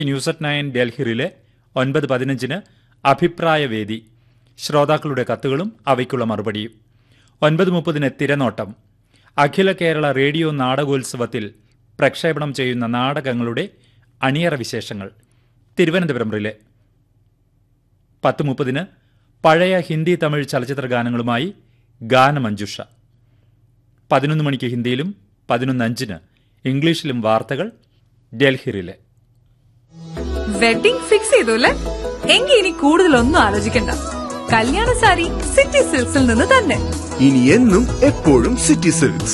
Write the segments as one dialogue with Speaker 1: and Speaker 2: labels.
Speaker 1: News at nine ഡൽഹിയിലെ ഒൻപത് പതിനഞ്ചിന് അഭിപ്രായവേദി ശ്രോതാക്കളുടെ കത്തുകളും അവയ്ക്കുള്ള മറുപടിയും ഒൻപത് മുപ്പതിന് തിരനോട്ടം അഖില കേരള റേഡിയോ നാടകോത്സവത്തിൽ പ്രക്ഷേപണം ചെയ്യുന്ന നാടകങ്ങളുടെ അണിയറ വിശേഷങ്ങൾ തിരുവനന്തപുരം റിലേ പത്ത് മുപ്പതിന് പഴയ ഹിന്ദി തമിഴ് ചലച്ചിത്ര ഗാനങ്ങളുമായി ഗാനമഞ്ജുഷ പതിനൊന്ന് മണിക്ക് ഹിന്ദിയിലും പതിനൊന്ന് അഞ്ചിന് ഇംഗ്ലീഷിലും വാർത്തകൾ ഡൽഹിയിലെ
Speaker 2: വെഡിംഗ് ഫിക്സ് ചെയ്തു അല്ലേ എങ്കിൽ ഇനി കൂടുതലൊന്നും ആലോചിക്കണ്ട കല്യാണ സാരി സിറ്റി സിൽക്സിൽ നിന്ന് തന്നെ
Speaker 3: ഇനി എന്നും എപ്പോഴും സിറ്റി സിൽക്സ്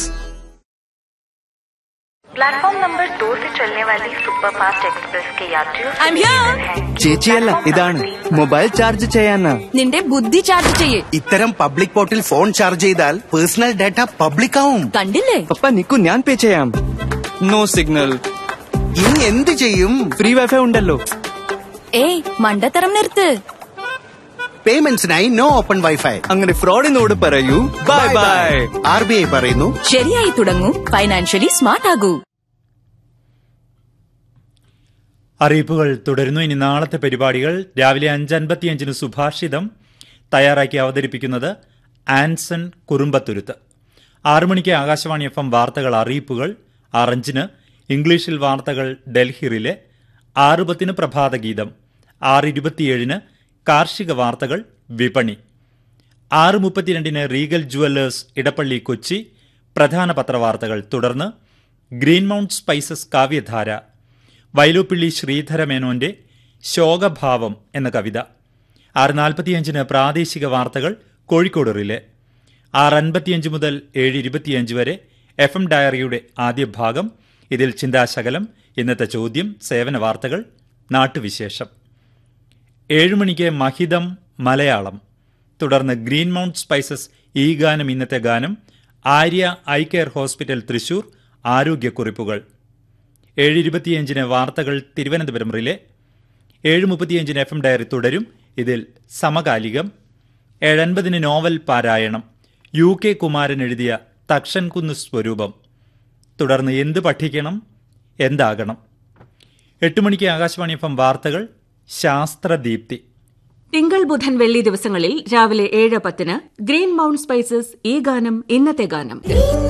Speaker 4: प्लेटफॉर्म नंबर दो से चलने वाली सुपरफास्ट एक्सप्रेस के यात्रियों से
Speaker 2: I'm here.
Speaker 4: निवेदन है कि
Speaker 5: ചേച്ചിയല്ല
Speaker 4: प्लेटफॉर्म
Speaker 5: ഇതാണ്
Speaker 4: नंबर तीन
Speaker 5: മൊബൈൽ ചാർജ് ചെയ്യാനാ
Speaker 6: നിന്റെ ബുദ്ധി ചാർജ് ചെയ്യേ
Speaker 7: ഇത്തരം പബ്ലിക് പോർട്ടിൽ ഫോൺ ചാർജ് ചെയ്താൽ പേഴ്സണൽ ഡാറ്റ പബ്ലിക് ആവും
Speaker 6: കണ്ടില്ലേ
Speaker 5: പപ്പ നിക്കു ഞാൻ പേ ചെയ്യാം നോ സിഗ്നൽ
Speaker 7: ഇനി എന്ത് ചെയ്യും
Speaker 5: ഫ്രീ വൈഫൈ ഉണ്ടല്ലോ
Speaker 6: ഏയ് മണ്ടത്തരം നിർത്ത്
Speaker 7: പേയ്മെന്റ്സിനായി നോ ഓപ്പൺ വൈഫൈ
Speaker 5: അങ്ങനെ ഫ്രോഡിനോട് പറയൂ bye bye
Speaker 7: R B I പറയുന്നു
Speaker 6: ശരിയായി തുടങ്ങൂ ഫൈനാൻഷ്യലി സ്മാർട്ട് ആകൂ
Speaker 1: അറിയിപ്പുകൾ തുടരുന്നു ഇനി നാളത്തെ പരിപാടികൾ രാവിലെ അഞ്ച് അൻപത്തിയഞ്ചിന് സുഭാഷിതം തയ്യാറാക്കി അവതരിപ്പിക്കുന്നത് ആൻസൺ കുറുമ്പത്തുരുത്ത് ആറു മണിക്ക് ആകാശവാണി എഫ് എം വാർത്തകൾ അറിയിപ്പുകൾ ആറഞ്ചിന് ഇംഗ്ലീഷിൽ വാർത്തകൾ ഡൽഹിയിലെ ആറ് പത്തിന് പ്രഭാതഗീതം ആറ് ഇരുപത്തിയേഴിന് കാർഷിക വാർത്തകൾ വിപണി ആറ് മുപ്പത്തിരണ്ടിന് റീഗൽ ജുവല്ലേഴ്സ് ഇടപ്പള്ളി കൊച്ചി പ്രധാന പത്രവാർത്തകൾ തുടർന്ന് ഗ്രീൻ മൗണ്ട് സ്പൈസസ് കാവ്യധാര വൈലോപ്പിള്ളി ശ്രീധരമേനോന്റെ ശോകഭാവം എന്ന കവിത ആറ് നാൽപ്പത്തിയഞ്ചിന് പ്രാദേശിക വാർത്തകൾ കോഴിക്കോട് റിലെ ആറ് അൻപത്തിയഞ്ച് മുതൽ ഏഴ് ഇരുപത്തിയഞ്ച് വരെ എഫ് എം ഡയറിയുടെ ആദ്യ ഭാഗം ഇതിൽ ചിന്താശകലം ഇന്നത്തെ ചോദ്യം സേവന വാർത്തകൾ നാട്ടുവിശേഷം ഏഴ് മണിക്ക് മഹിതം മലയാളം തുടർന്ന് ഗ്രീൻ മൗണ്ട് സ്പൈസസ് ഈ ഗാനം ഇന്നത്തെ ഗാനം Arya eye care hospital Thrissur ആരോഗ്യക്കുറിപ്പുകൾ ഏഴ് ഇരുപത്തിയഞ്ചിന് വാർത്തകൾ തിരുവനന്തപുരം റിലെ ഏഴ് മുപ്പത്തിയഞ്ചിന് എഫ് എം ഡയറി തുടരും ഇതിൽ സമകാലികം ഏഴൻപതിന് നോവൽ പാരായണം യു കെ കുമാരൻ എഴുതിയ തക്ഷൻകുന്ന് സ്വരൂപം തുടർന്ന് എന്ത് പഠിക്കണം എന്താകണം എട്ട് മണിക്ക് ആകാശവാണി എഫ് എം വാർത്തകൾ ശാസ്ത്രദീപ്തി
Speaker 8: തിങ്കൾ ബുധൻ വെള്ളി ദിവസങ്ങളിൽ രാവിലെ ഏഴ് പത്തിന് ഗ്രീൻ മൗണ്ട് സ്പൈസസ് ഈ ഗാനം ഇന്നത്തെ ഗാനം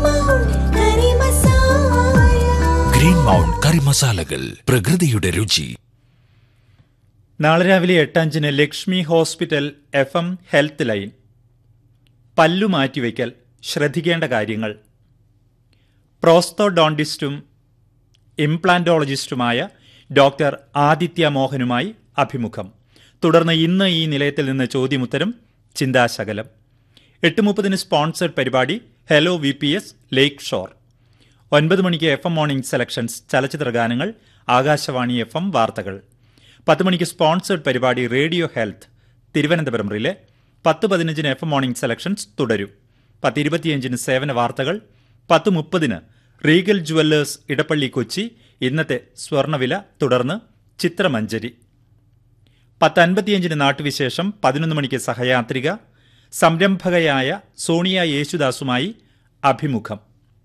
Speaker 9: ഗ്രീൻ മൗണ്ട് കറി മസാലകൾ പ്രകൃതിയുടെ രുചി
Speaker 1: നാളെ രാവിലെ എട്ടഞ്ചിന് Lakshmi hospital F M health line പല്ലു മാറ്റിവെക്കൽ ശ്രദ്ധിക്കേണ്ട കാര്യങ്ങൾ പ്രോസ്തോഡോണ്ടിസ്റ്റും ഇംപ്ലാന്റോളജിസ്റ്റുമായ ഡോക്ടർ ആദിത്യ മോഹനുമായി അഭിമുഖം തുടർന്ന് ഇന്ന് ഈ നിലയത്തിൽ നിന്ന് ചോദ്യമുത്തരം ചിന്താശകലം എട്ട് മുപ്പതിന് സ്പോൺസർഡ് പരിപാടി hello V P S lake shore ഒൻപത് മണിക്ക് എഫ് എം മോർണിംഗ് സെലക്ഷൻസ് ചലച്ചിത്ര ഗാനങ്ങൾ ആകാശവാണി എഫ് എം വാർത്തകൾ പത്ത് മണിക്ക് സ്പോൺസേഡ് പരിപാടി റേഡിയോ ഹെൽത്ത് തിരുവനന്തപുരം റിലെ പത്ത് പതിനഞ്ചിന് എഫ് എം മോർണിംഗ് സെലക്ഷൻസ് തുടരും പത്ത് ഇരുപത്തിയഞ്ചിന് സേവന വാർത്തകൾ പത്ത് മുപ്പതിന് റീഗൽ ജുവല്ലേഴ്സ് ഇടപ്പള്ളി കൊച്ചി ഇന്നത്തെ സ്വർണ്ണവില തുടർന്ന് ചിത്രമഞ്ജരി പത്ത് അൻപത്തിയഞ്ചിന് നാട്ടുവിശേഷം പതിനൊന്ന് മണിക്ക് സഹയാത്രിക സംരംഭകയായ സോണിയ യേശുദാസുമായി അഭിമുഖം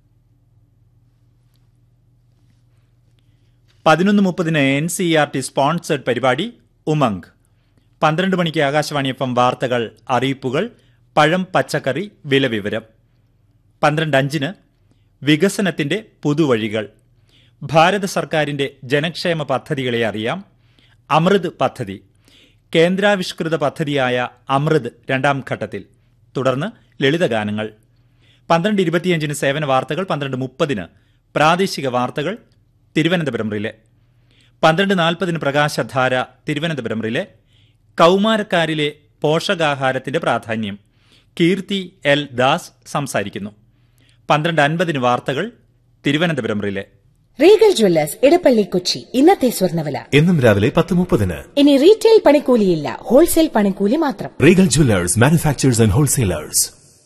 Speaker 1: പതിനൊന്ന് മുപ്പതിന് N C R T sponsored പരിപാടി ഉമംഗ് പന്ത്രണ്ട് മണിക്ക് ആകാശവാണി എഫ് എം വാർത്തകൾ അറിയിപ്പുകൾ പഴം പച്ചക്കറി വില വിവരം പന്ത്രണ്ട് അഞ്ചിന് വികസനത്തിന്റെ പുതുവഴികൾ ഭാരത സർക്കാരിന്റെ ജനക്ഷേമ പദ്ധതികളെ അറിയാം അമൃത് പദ്ധതി കേന്ദ്രാവിഷ്കൃത പദ്ധതിയായ അമൃത് രണ്ടാം ഘട്ടത്തിൽ തുടർന്ന് ലളിതഗാനങ്ങൾ പന്ത്രണ്ട് ഇരുപത്തിയഞ്ചിന് സേവന വാർത്തകൾ പന്ത്രണ്ട് മുപ്പതിന് പ്രാദേശിക വാർത്തകൾ തിരുവനന്തപുരം റിലെ പന്ത്രണ്ട് നാൽപ്പതിന് പ്രകാശധാര തിരുവനന്തപുരം റിലെ കൗമാരക്കാരിലെ പോഷകാഹാരത്തിന്റെ പ്രാധാന്യം കീർത്തി എൽ ദാസ് സംസാരിക്കുന്നു പന്ത്രണ്ട് അൻപതിന് വാർത്തകൾ Thiruvananthapuram relay
Speaker 10: Regal jewellers Edappally Kochi ഇന്നത്തെ സ്വർണ്ണവില
Speaker 9: എന്നും രാവിലെ പത്ത് മുപ്പതിന്
Speaker 10: ഇനി റീറ്റെയിൽ പണിക്കൂലിയില്ല ഹോൾസെയിൽ പണിക്കൂലി മാത്രം
Speaker 9: Regal jewellers manufacturers and wholesalers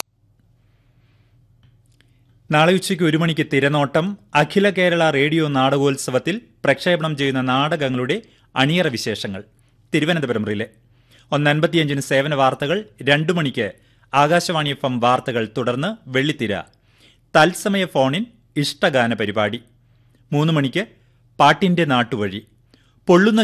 Speaker 1: നാളെ ഉച്ചയ്ക്ക് ഒരു മണിക്ക് തിരനോട്ടം അഖില കേരള റേഡിയോ നാടകോത്സവത്തിൽ പ്രക്ഷേപണം ചെയ്യുന്ന നാടകങ്ങളുടെ അണിയറ വിശേഷങ്ങൾ തിരുവനന്തപുരം റിലെ ഒന്ന് അൻപത്തിയഞ്ചിന് സേവന വാർത്തകൾ രണ്ടു മണിക്ക് ആകാശവാണി എഫ് എം വാർത്തകൾ തുടർന്ന് വെള്ളിത്തിര തത്സമയ ഫോണിൻ ഇഷ്ടഗാന പരിപാടി മൂന്ന് മണിക്ക് പാട്ടിന്റെ നാട്ടുവഴി പൊള്ളുന്ന